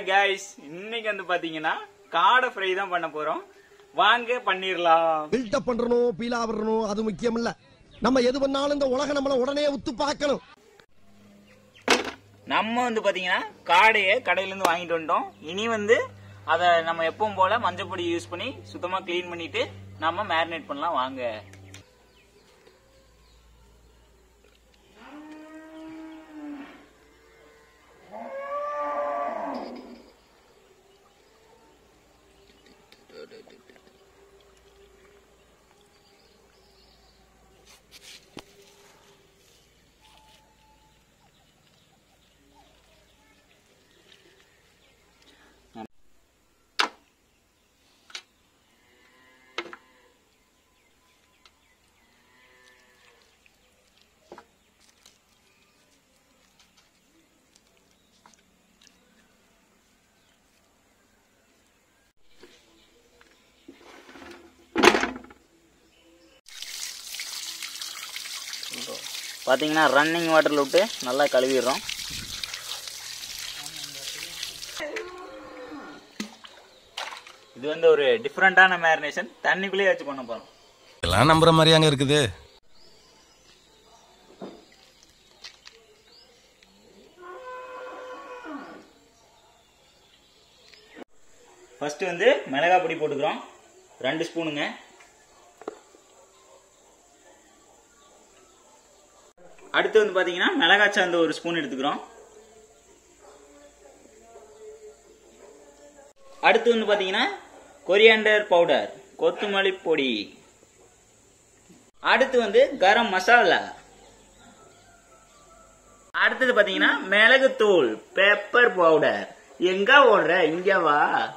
hi guys இன்னைக்கு வந்து பாத்தீங்கன்னா காடை ஃப்ரை தான் பண்ண போறோம் வாங்க பண்ணிரலாம் பில்டப் பண்றணும் பீலா வரணும் அது முக்கியம் இல்ல நம்ம எது பண்ணாலும் இந்த உலக நம்மள உடனே உத்து பார்க்கணும் நம்ம வந்து பாத்தீங்கன்னா காடையை கடையில இருந்து வாங்கிட்டு வந்துட்டோம் இனி வந்து அதை நம்ம எப்பவும் போல மஞ்சள் பொடி யூஸ் பண்ணி சுத்தமா க்ளீன் பண்ணிட்டு நம்ம மேரினேட் பண்ணலாம் வாங்க பாத்தீங்கன்னா ரன்னிங் வாட்டர்ல விட்டு நல்லா கழுவிடுறோம் இது வந்து ஒரு டிஃப்ரெண்டான மேரினேஷன் தண்ணிக்குள்ளேயே வச்சு பண்ண போறோம் எல்லாம் நம்புற மாதிரியாங்க இருக்குது ஃபர்ஸ்ட் வந்து மிளகாய் பொடி போட்டுக்கிறோம் ரெண்டு ஸ்பூனுங்க அடுத்து வந்து பாத்தீங்கன்னா மிளகாய் சாந்து ஒரு ஸ்பூன் எடுத்துக்கிறோம் அடுத்து வந்து பாத்தீங்கன்னா கொரியாண்டர் பவுடர் கொத்தமல்லி பொடி அடுத்து வந்து கரம் மசாலா அடுத்தது பாத்தீங்கன்னா மிளகுத்தூள் பெப்பர் பவுடர் எங்க ஓடுற இங்க வா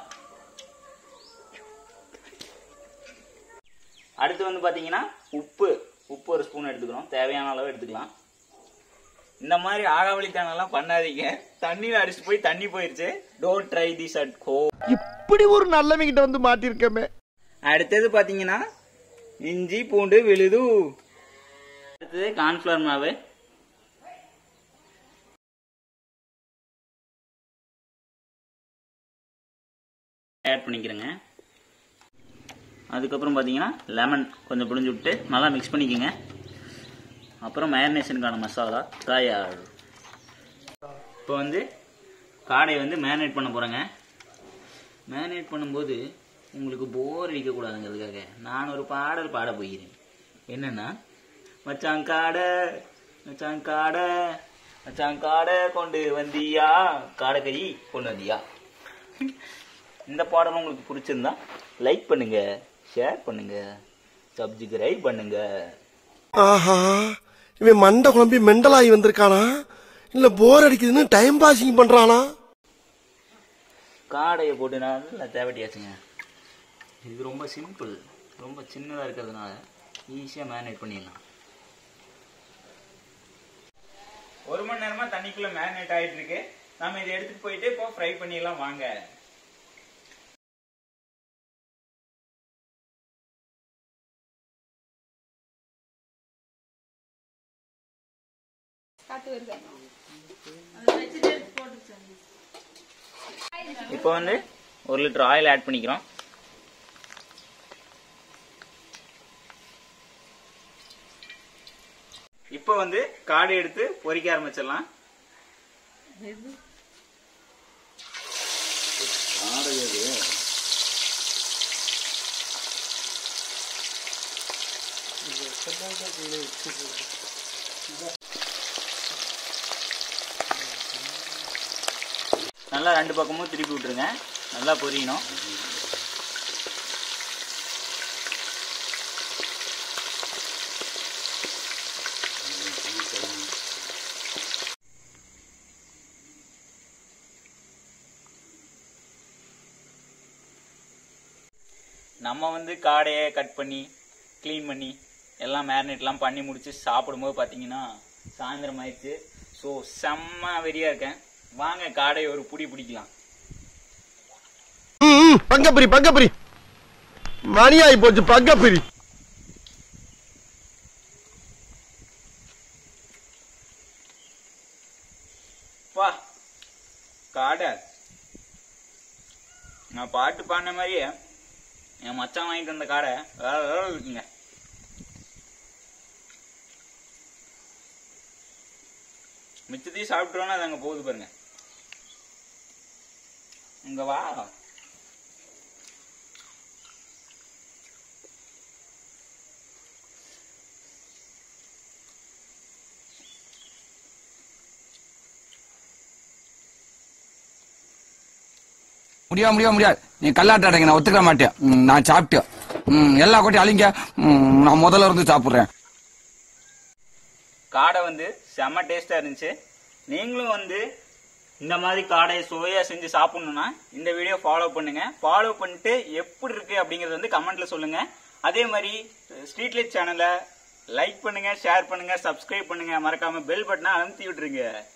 அடுத்து வந்து பாத்தீங்கன்னா உப்பு உப்பு ஒரு ஸ்பூன் எடுத்துக்கிறோம் தேவையான அளவு எடுத்துக்கலாம் இந்த மாதிரி ஆகாவளித்தனம்லாம் பண்ணாதீங்க தண்ணியில அடிச்சுட்டு போய் தண்ணி போயிருச்சு டோன்ட் ட்ரை திஸ் அட் ஹோ இப்படி ஒரு நல்லவங்கிட்ட வந்து மாட்டிருக்கமே அடுத்தது பாத்தீங்கன்னா இஞ்சி பூண்டு விழுது அடுத்தது கார்ன்ஃபிளவர் மாவு ஆட் பண்ணிக்கிறேங்க அதுக்கப்புறம் பார்த்தீங்கன்னா லெமன் கொஞ்சம் புழிஞ்சு விட்டு நல்லா மிக்ஸ் பண்ணிக்கோங்க அப்புறம் மேரினேஷனுக்கான மசாலா தயார் இப்போ வந்து காடையை வந்து மேரினேட் பண்ண போகிறேங்க மேரினேட் பண்ணும்போது உங்களுக்கு போர் அடிக்கக்கூடாதுங்கிறதுக்காக நான் ஒரு பாடல் பாட போகிறேன் என்னன்னா மச்சான் காடை மச்சான் காடை மச்சான் காடை கொண்டு வந்தியா காடை கறி கொண்டு வந்தியா இந்த பாடல் உங்களுக்கு பிடிச்சிருந்தா லைக் பண்ணுங்க ஷேர் பண்ணுங்க சப்ஸ்கிரைப் பண்ணுங்க ஆஹா இவன் மண்டை குழம்பி மெண்டலாகி வந்திருக்கானா இல்ல போர் அடிக்குதுன்னு டைம் பாசிங் பண்றானா காடையை போட்டு நல்லா தேவட்டியாச்சுங்க இது ரொம்ப சிம்பிள் ரொம்ப சின்னதாக இருக்கிறதுனால ஈஸியாக மேரினேட் பண்ணிடலாம் ஒரு மணி நேரமா தண்ணிக்குள்ள மேரினேட் ஆயிட்டு இருக்கு நம்ம இதை எடுத்துட்டு போயிட்டு இப்போ ஃப்ரை பண்ணிடலாம் வாங்க இப்போ வந்து ஒரு லிட்டர் ஆயில் ஆட் பண்ணிக்கிறோம் இப்போ வந்து காடை எடுத்து பொரிக்க ஆரம்பிச்சிடலாம் நல்லா ரெண்டு பக்கமும் திருப்பி விட்டுருங்க நல்லா பொரியணும் நம்ம வந்து காடையை கட் பண்ணி க்ளீன் பண்ணி எல்லாம் மேரினேட்லாம் பண்ணி முடிச்சு சாப்பிடும்போது பார்த்தீங்கன்னா சாயந்தரம் ஆயிடுச்சு ஸோ செம்ம வெறியா இருக்கேன் வாங்க காடையை ஒரு புடி பிடிக்கலாம் ம் பங்கப்பிரி பங்கப்பிரி மணியாகி போச்சு பங்கப்பிரி வா காடை என் மச்சான் வாங்கிட்டு வந்த காடை வேற லெவல் இருக்குங்க மிச்சத்தையும் சாப்பிட்டுருவோன்னா அது அங்கே போகுது பாருங்க இங்க வா முடியாது முடியாது முடியாது நீ கல்லாட்டாடுங்க நான் ஒத்துக்க மாட்டேன் ம், நான் சாப்பிட்டேன் ம், எல்லா கொட்டி அழிங்க ம், நான் முதல்ல இருந்து சாப்பிடுறேன் காடை வந்து செம்ம டேஸ்டா இருந்துச்சு நீங்களும் வந்து இந்த மாதிரி காடையை சுவையா செஞ்சு சாப்பிடணும்னா இந்த வீடியோ ஃபாலோ பண்ணுங்க ஃபாலோ பண்ணிட்டு எப்படி இருக்கு அப்படிங்கறது வந்து கமெண்ட்ல சொல்லுங்க அதே மாதிரி ஸ்ட்ரீட் லைட் சேனலை லைக் பண்ணுங்க ஷேர் பண்ணுங்க சப்ஸ்கிரைப் பண்ணுங்க மறக்காம பெல் பட்டனை அழுத்தி விட்டுருங்க